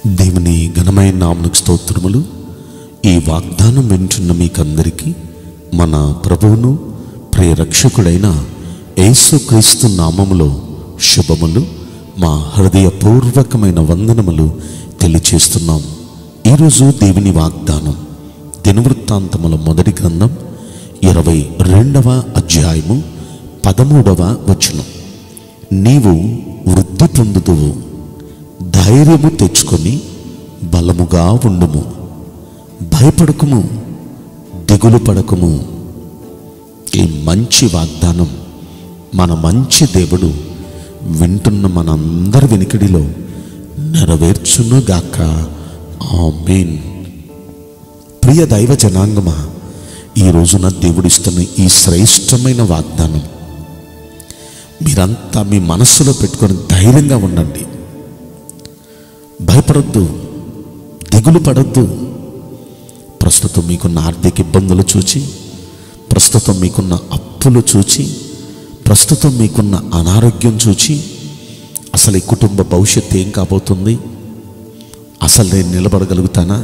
దేవుని ఘనమైన నామనికి స్తోత్రములు ఈ వాగ్దానం వింటున్న మీకందరికీ మన ప్రభువును ప్రియరక్షకుడైన యేసుక్రీస్తు నామములో శుభములు మా హృదయపూర్వకమైన వందనములు తెలియచేస్తున్నాం ఈరోజు దేవుని వాగ్దానం దినవృత్తాంతముల మొదటి గ్రంథం ఇరవై రెండవ అధ్యాయము పదమూడవ వచనం నీవు వృద్ధి పొందుదువు ధైర్యము తెచ్చుకొని బలముగా ఉండుము భయపడకుము దిగులు పడకుము ఈ మంచి వాగ్దానం మన మంచి దేవుడు వింటున్న మనందరి వెనుకడిలో నెరవేర్చునుగాక ఆమేన్ ప్రియ దైవ జనాంగమా ఈ రోజున దేవుడిస్తున్న ఈ శ్రేష్టమైన వాగ్దానం మీరంతా మీ మనస్సులో పెట్టుకొని ధైర్యంగా ఉండండి భయపడొద్దు దిగులు పడొద్దు ప్రస్తుతం మీకున్న ఆర్థిక ఇబ్బందులు చూచి ప్రస్తుతం మీకున్న అప్పులు చూచి ప్రస్తుతం మీకున్న అనారోగ్యం చూచి అసలు ఈ కుటుంబ భవిష్యత్తు ఏం కాబోతుంది అసలు నేను నిలబడగలుగుతానా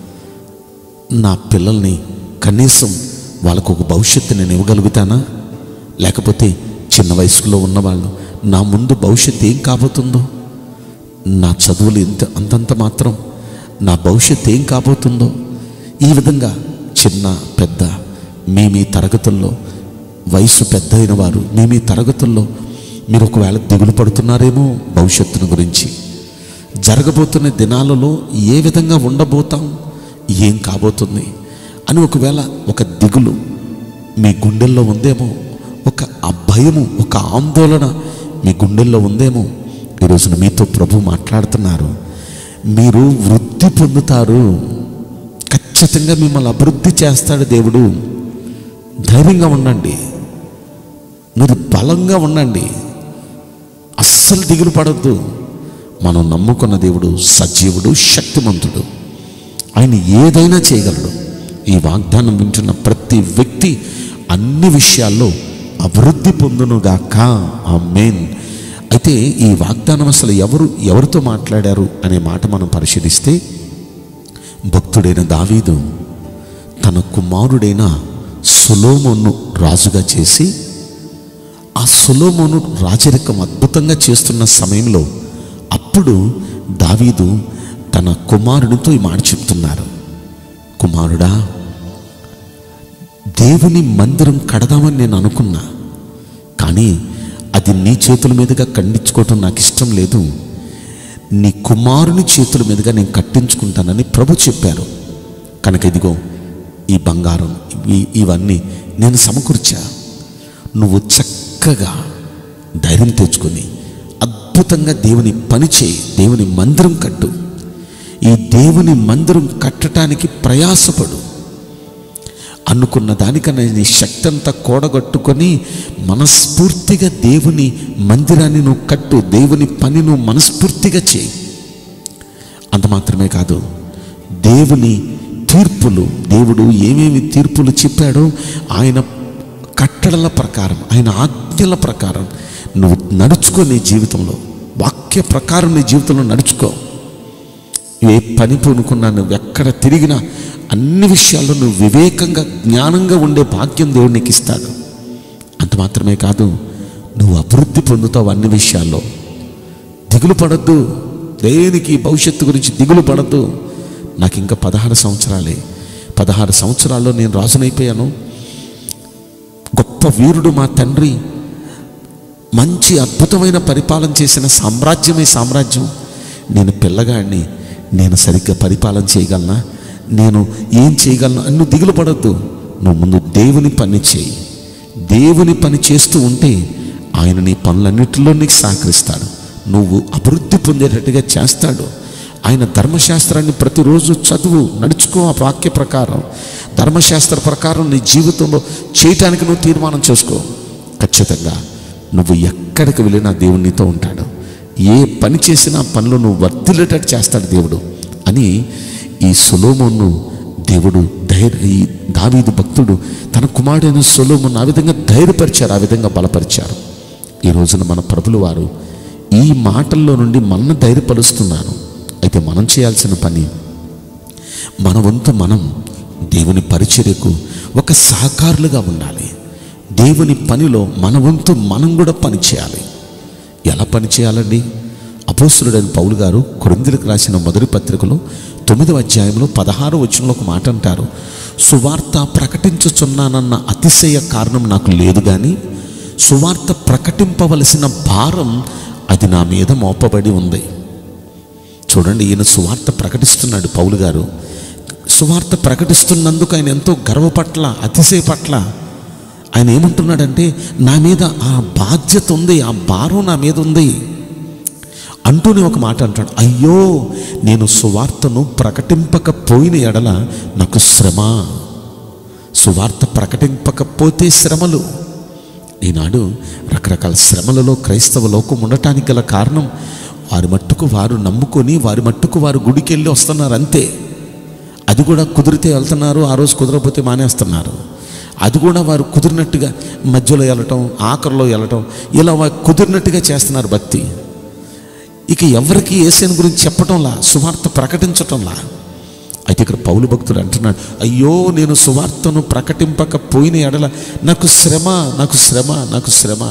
నా పిల్లల్ని కనీసం వాళ్ళకు ఒక భవిష్యత్తు నేను ఇవ్వగలుగుతానా లేకపోతే చిన్న వయసులో ఉన్నవాళ్ళు నా ముందు భవిష్యత్తు ఏం కాబోతుందో నా చదువులు ఇంత అంతంత మాత్రం నా భవిష్యత్తు ఏం కాబోతుందో ఈ విధంగా చిన్న పెద్ద మీ మీ తరగతుల్లో వయసు పెద్ద అయిన వారు మీ మీ తరగతుల్లో మీరు ఒకవేళ దిగులు పడుతున్నారేమో భవిష్యత్తును గురించి జరగబోతున్న దినాలలో ఏ విధంగా ఉండబోతాం ఏం కాబోతుంది అని ఒకవేళ ఒక దిగులు మీ గుండెల్లో ఉందేమో ఒక అభయము ఒక ఆందోళన మీ గుండెల్లో ఉందేమో ఈ రోజున మీతో ప్రభు మాట్లాడుతున్నారు మీరు వృద్ధి పొందుతారు ఖచ్చితంగా మిమ్మల్ని అభివృద్ధి చేస్తాడు దేవుడు ధైర్యంగా ఉండండి మీరు బలంగా ఉండండి అస్సలు దిగులు పడద్దు మనం నమ్ముకున్న దేవుడు సజీవుడు శక్తిమంతుడు ఆయన ఏదైనా చేయగలడు ఈ వాగ్దానం వింటున్న ప్రతి వ్యక్తి అన్ని విషయాల్లో అభివృద్ధి పొందునుగాక ఆ మెయిన్ అయితే ఈ వాగ్దానం అసలు ఎవరు ఎవరితో మాట్లాడారు అనే మాట మనం పరిశీలిస్తే భక్తుడైన దావీదు తన కుమారుడైన సులోమోను రాజుగా చేసి ఆ సులోమోను రాజరికం అద్భుతంగా చేస్తున్న సమయంలో అప్పుడు దావీదు తన కుమారునితో ఈ మాట చెప్తున్నారు కుమారుడా దేవుని మందిరం కడదామని నేను అనుకున్నా కానీ అది నీ చేతుల మీదుగా ఖండించుకోవటం నాకు ఇష్టం లేదు నీ కుమారుని చేతుల మీదుగా నేను కట్టించుకుంటానని ప్రభు చెప్పారు కనుక ఇదిగో ఈ బంగారం ఇవి ఇవన్నీ నేను సమకూర్చా నువ్వు చక్కగా ధైర్యం తెచ్చుకొని అద్భుతంగా దేవుని పని చేయి దేవుని మందిరం కట్టు ఈ దేవుని మందిరం కట్టడానికి ప్రయాసపడు అనుకున్న దానికన్నా నీ శక్తి అంతా కూడగట్టుకొని మనస్ఫూర్తిగా దేవుని మందిరాన్ని నువ్వు కట్టు దేవుని పని నువ్వు మనస్ఫూర్తిగా చేయి అంత మాత్రమే కాదు దేవుని తీర్పులు దేవుడు ఏమేమి తీర్పులు చెప్పాడో ఆయన కట్టడల ప్రకారం ఆయన ఆజ్ఞల ప్రకారం నువ్వు నడుచుకో నీ జీవితంలో వాక్య ప్రకారం నీ జీవితంలో నడుచుకో ఏ పని పూనుకున్నా నువ్వు ఎక్కడ తిరిగినా అన్ని విషయాల్లో నువ్వు వివేకంగా జ్ఞానంగా ఉండే భాగ్యం దేవుడు నీకు ఇస్తాడు అంత మాత్రమే కాదు నువ్వు అభివృద్ధి పొందుతావు అన్ని విషయాల్లో దిగులు పడద్దు దేనికి భవిష్యత్తు గురించి దిగులు పడద్దు నాకు ఇంకా పదహారు సంవత్సరాలే పదహారు సంవత్సరాల్లో నేను రాజునైపోయాను గొప్ప వీరుడు మా తండ్రి మంచి అద్భుతమైన పరిపాలన చేసిన సామ్రాజ్యమే సామ్రాజ్యం నేను పిల్లగాడిని నేను సరిగ్గా పరిపాలన చేయగలనా నేను ఏం చేయగలను అని నువ్వు దిగులు పడద్దు నువ్వు ముందు దేవుని పని చేయి దేవుని పని చేస్తూ ఉంటే ఆయన నీ పనులన్నిటిలో నీకు సహకరిస్తాడు నువ్వు అభివృద్ధి పొందేటట్టుగా చేస్తాడు ఆయన ధర్మశాస్త్రాన్ని ప్రతిరోజు చదువు నడుచుకో ఆ వాక్య ప్రకారం ధర్మశాస్త్ర ప్రకారం నీ జీవితంలో చేయటానికి నువ్వు తీర్మానం చేసుకో ఖచ్చితంగా నువ్వు ఎక్కడికి వెళ్ళినా దేవుడు నీతో ఉంటాడు ఏ పని చేసినా పనులు నువ్వు వర్తిల్లేటట్టు చేస్తాడు దేవుడు అని ఈ సులోమోను దేవుడు ధైర్య ఈ దావీదు భక్తుడు తన కుమారుడైన సొలోమును ఆ విధంగా ధైర్యపరిచారు ఆ విధంగా బలపరిచారు ఈ రోజున మన ప్రభులు వారు ఈ మాటల్లో నుండి మన ధైర్యపరుస్తున్నాను అయితే మనం చేయాల్సిన పని మన వంతు మనం దేవుని పరిచర్యకు ఒక సహకారులుగా ఉండాలి దేవుని పనిలో మన వంతు మనం కూడా పని చేయాలి ఎలా పని చేయాలండి అపోస్తులుడైన పౌలు గారు కొరిందులకు రాసిన మొదటి పత్రికలో తొమ్మిదవ అధ్యాయంలో పదహారు వచనంలో ఒక మాట అంటారు సువార్త ప్రకటించుచున్నానన్న అతిశయ కారణం నాకు లేదు కానీ సువార్త ప్రకటింపవలసిన భారం అది నా మీద మోపబడి ఉంది చూడండి ఈయన సువార్త ప్రకటిస్తున్నాడు పౌలు గారు సువార్త ప్రకటిస్తున్నందుకు ఆయన ఎంతో గర్వపట్ల అతిశయ పట్ల ఆయన ఏమంటున్నాడంటే నా మీద ఆ బాధ్యత ఉంది ఆ భారం నా మీద ఉంది అంటూనే ఒక మాట అంటాడు అయ్యో నేను సువార్తను ప్రకటింపకపోయిన ఎడల నాకు శ్రమ సువార్త ప్రకటింపకపోతే శ్రమలు ఈనాడు రకరకాల శ్రమలలో క్రైస్తవ లోకం ఉండటానికి గల కారణం వారి మట్టుకు వారు నమ్ముకొని వారి మట్టుకు వారు గుడికి వెళ్ళి వస్తున్నారు అంతే అది కూడా కుదిరితే వెళ్తున్నారు ఆ రోజు కుదరకపోతే మానేస్తున్నారు అది కూడా వారు కుదిరినట్టుగా మధ్యలో వెళ్ళటం ఆఖరిలో వెళ్ళటం ఇలా వారు కుదిరినట్టుగా చేస్తున్నారు భక్తి ఇక ఎవరికి ఏసేని గురించి చెప్పటంలా సువార్త ప్రకటించటంలా అయితే ఇక్కడ పౌలు భక్తుడు అంటున్నాడు అయ్యో నేను సువార్తను ప్రకటింపకపోయిన ఎడల నాకు శ్రమ నాకు శ్రమ నాకు శ్రమ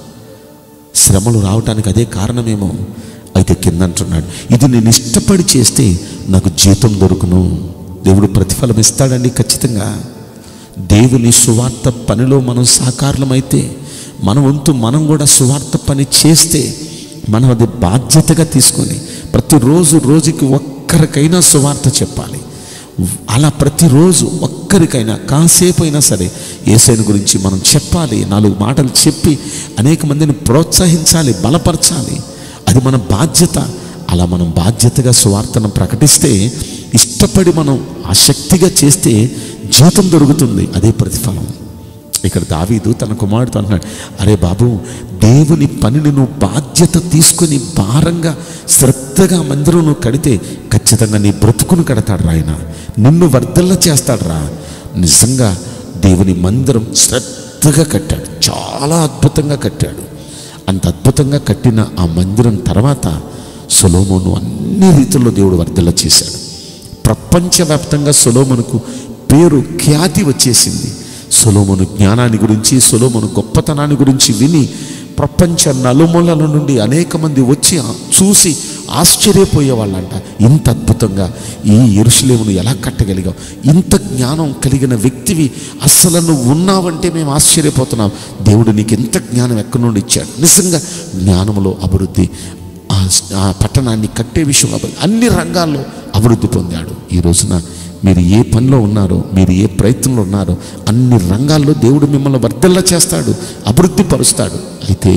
శ్రమలు రావటానికి అదే కారణమేమో అయితే కింద అంటున్నాడు ఇది నేను ఇష్టపడి చేస్తే నాకు జీతం దొరుకును దేవుడు ప్రతిఫలం ఇస్తాడండి ఖచ్చితంగా దేవుని సువార్త పనిలో మనం సాకారులమైతే మన వంతు మనం కూడా సువార్త పని చేస్తే మనం అది బాధ్యతగా తీసుకొని ప్రతిరోజు రోజుకి ఒక్కరికైనా సువార్త చెప్పాలి అలా ప్రతిరోజు ఒక్కరికైనా కాసేపు అయినా సరే ఏసైన గురించి మనం చెప్పాలి నాలుగు మాటలు చెప్పి అనేక మందిని ప్రోత్సహించాలి బలపరచాలి అది మన బాధ్యత అలా మనం బాధ్యతగా సువార్తను ప్రకటిస్తే ఇష్టపడి మనం ఆసక్తిగా చేస్తే జీతం దొరుకుతుంది అదే ప్రతిఫలం ఇక్కడ దావీదు తన కుమారుడితో అంటున్నాడు అరే బాబు దేవుని పనిని నువ్వు బాధ్యత తీసుకొని భారంగా శ్రద్ధగా మందిరం నువ్వు కడితే ఖచ్చితంగా నీ బ్రతుకును కడతాడు రా ఆయన నిన్ను వర్ధల్ల చేస్తాడు రా నిజంగా దేవుని మందిరం శ్రద్ధగా కట్టాడు చాలా అద్భుతంగా కట్టాడు అంత అద్భుతంగా కట్టిన ఆ మందిరం తర్వాత సొలోమోను అన్ని రీతుల్లో దేవుడు వర్ధల్ల చేశాడు ప్రపంచవ్యాప్తంగా సొలోమోనుకు పేరు ఖ్యాతి వచ్చేసింది సొలోమోను జ్ఞానాన్ని గురించి సొలోమోను గొప్పతనాన్ని గురించి విని ప్రపంచ నలుమూలల నుండి అనేక మంది వచ్చి ఆ- చూసి ఆశ్చర్యపోయేవాళ్ళంట ఇంత అద్భుతంగా ఈ ఎరుషులేమును ఎలా కట్టగలిగావు ఇంత జ్ఞానం కలిగిన వ్యక్తివి అసలు నువ్వు ఉన్నావంటే మేము ఆశ్చర్యపోతున్నాం దేవుడు నీకు ఎంత జ్ఞానం ఎక్కడి నుండి ఇచ్చాడు నిజంగా జ్ఞానంలో అభివృద్ధి ఆ ఆ పట్టణాన్ని కట్టే విషయంలో అభివృద్ధి అన్ని రంగాల్లో అభివృద్ధి పొందాడు ఈ రోజున మీరు ఏ పనిలో ఉన్నారో మీరు ఏ ప్రయత్నంలో ఉన్నారో అన్ని రంగాల్లో దేవుడు మిమ్మల్ని వర్ధల్లా చేస్తాడు అభివృద్ధి పరుస్తాడు అయితే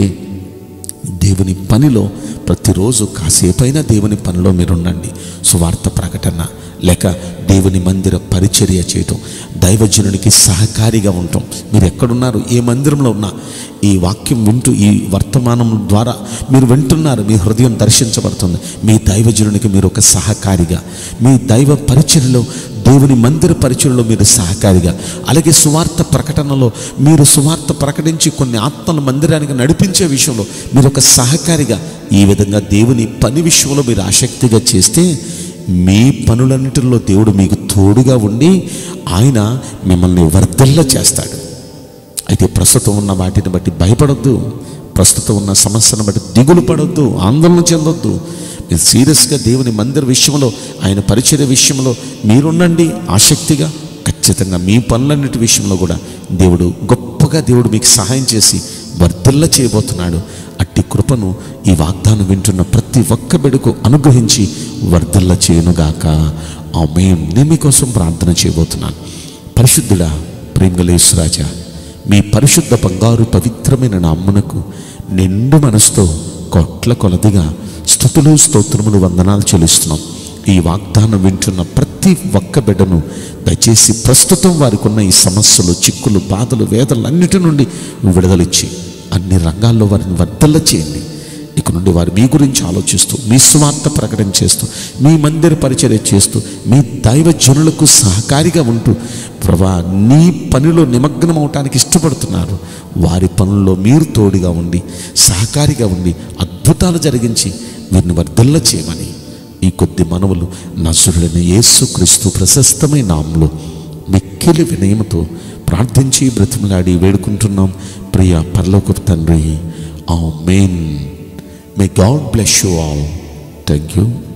దేవుని పనిలో ప్రతిరోజు కాసేపైనా దేవుని పనిలో మీరు ఉండండి సువార్త ప్రకటన లేక దేవుని మందిర పరిచర్య చేయటం దైవజనునికి సహకారిగా ఉండటం మీరు ఎక్కడున్నారు ఏ మందిరంలో ఉన్నా ఈ వాక్యం వింటూ ఈ వర్తమానం ద్వారా మీరు వింటున్నారు మీ హృదయం దర్శించబడుతుంది మీ దైవజనునికి మీరు ఒక సహకారిగా మీ దైవ పరిచర్యలో దేవుని మందిర పరిచయంలో మీరు సహకారిగా అలాగే సువార్త ప్రకటనలో మీరు సువార్త ప్రకటించి కొన్ని ఆత్మల మందిరానికి నడిపించే విషయంలో మీరు ఒక సహకారిగా ఈ విధంగా దేవుని పని విషయంలో మీరు ఆసక్తిగా చేస్తే మీ పనులన్నిటిలో దేవుడు మీకు తోడుగా ఉండి ఆయన మిమ్మల్ని వర్ధల్ల చేస్తాడు అయితే ప్రస్తుతం ఉన్న వాటిని బట్టి భయపడొద్దు ప్రస్తుతం ఉన్న సమస్యను బట్టి దిగులు పడొద్దు ఆందోళన చెందొద్దు మీరు సీరియస్గా దేవుని మందిర విషయంలో ఆయన పరిచయ విషయంలో మీరుండండి ఆసక్తిగా ఖచ్చితంగా మీ పనులన్నిటి విషయంలో కూడా దేవుడు గొప్పగా దేవుడు మీకు సహాయం చేసి వర్ధిల్ల చేయబోతున్నాడు అట్టి కృపను ఈ వాగ్దానం వింటున్న ప్రతి ఒక్క బిడుకు అనుగ్రహించి వర్ధిల్ల చేయనుగాక ఆ మేము నేను మీకోసం ప్రార్థన చేయబోతున్నాను పరిశుద్ధుడా ప్రేమలేశ్వరాజా మీ పరిశుద్ధ బంగారు పవిత్రమైన నామ్మునకు నిండు మనసుతో కొట్ల కొలదిగా స్థుతులు స్తోత్రములు వందనాలు చెల్లిస్తున్నాం ఈ వాగ్దానం వింటున్న ప్రతి ఒక్క బిడ్డను దయచేసి ప్రస్తుతం వారికి ఉన్న ఈ సమస్యలు చిక్కులు బాధలు వేదనలు అన్నిటి నుండి విడుదలిచ్చి అన్ని రంగాల్లో వారిని వర్ధల్ల చేయండి ఇక నుండి వారు మీ గురించి ఆలోచిస్తూ మీ స్వార్థ ప్రకటన చేస్తూ మీ మందిర పరిచర్య చేస్తూ మీ దైవ జనులకు సహకారిగా ఉంటూ ప్రభా నీ పనిలో నిమగ్నం అవటానికి ఇష్టపడుతున్నారు వారి పనుల్లో మీరు తోడుగా ఉండి సహకారిగా ఉండి అద్భుతాలు జరిగించి వీరిని వర్ధల్ల చేయమని ఈ కొద్ది మనవులు నసురుడైన యేసు క్రీస్తు ప్రశస్తమైన నామంలో మిక్కిలి వినయముతో ప్రార్థించి బ్రతిమలాడి వేడుకుంటున్నాం ప్రియ పరలోకపు తండ్రి amen may God bless you all thank you